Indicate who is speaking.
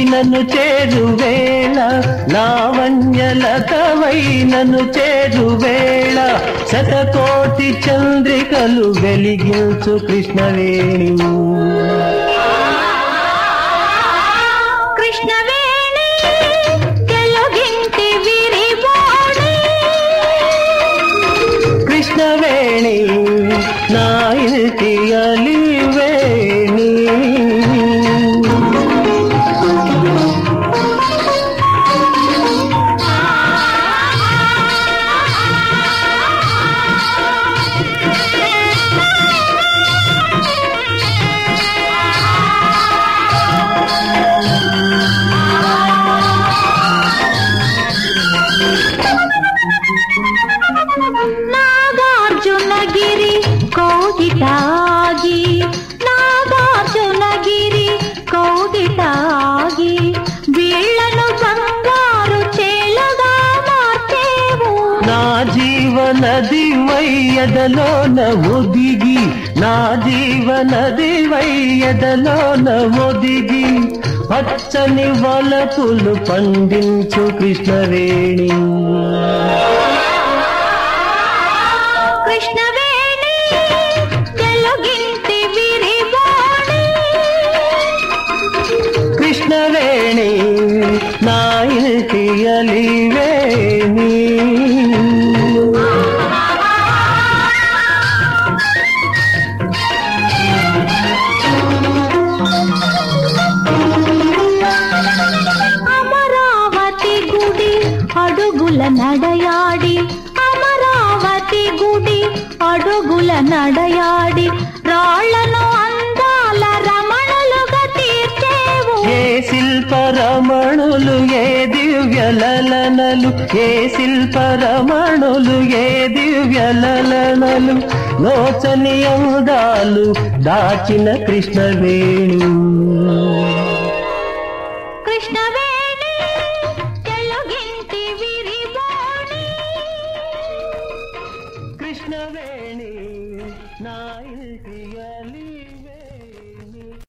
Speaker 1: నన్ను చేరువేళ లావణ్యలతవై నన్ను చేరువేళ శతకోటి చంద్రికలు వెలిగించు కృష్ణవేణి
Speaker 2: కృష్ణవేణి తెలుగింటి విరివాణి
Speaker 1: కృష్ణవేణి నా ఇంటి అలివేణి
Speaker 2: నాగార్జునగిరి కౌగిటాగి నాగార్జునగిరి కౌగిటాగి వీళ్ళను బంగారు చేలగా మార్చేవు
Speaker 1: నా జీవనది వయ్యదలోన ఒదిగి నా జీవనది వయ్యదలోన ఒదిగి పచ్చని వలపులు పండించు కృష్ణవేణి
Speaker 2: కృష్ణవేణి తెలుగింటి విరివాణి
Speaker 1: కృష్ణవేణి నా ఇంటి అలివేణి
Speaker 2: అమరావతి గుడి అడుగుల నడయాడి అమరావతి గుడి అడుగుల నడయాడి రాళ్లను అందాల రమణులుగా తీర్చేవు
Speaker 1: ఏ శిల్పరమణులు ఏ దివ్యలలనలు ఏ శిల్పరమణులు ఏ దివ్యలలనలు లోచని అందాలు దాచిన కృష్ణవేణు
Speaker 2: కృష్ణవేణి తెలుగింటి విరివాణి
Speaker 1: కృష్ణవేణి నా ఇంటి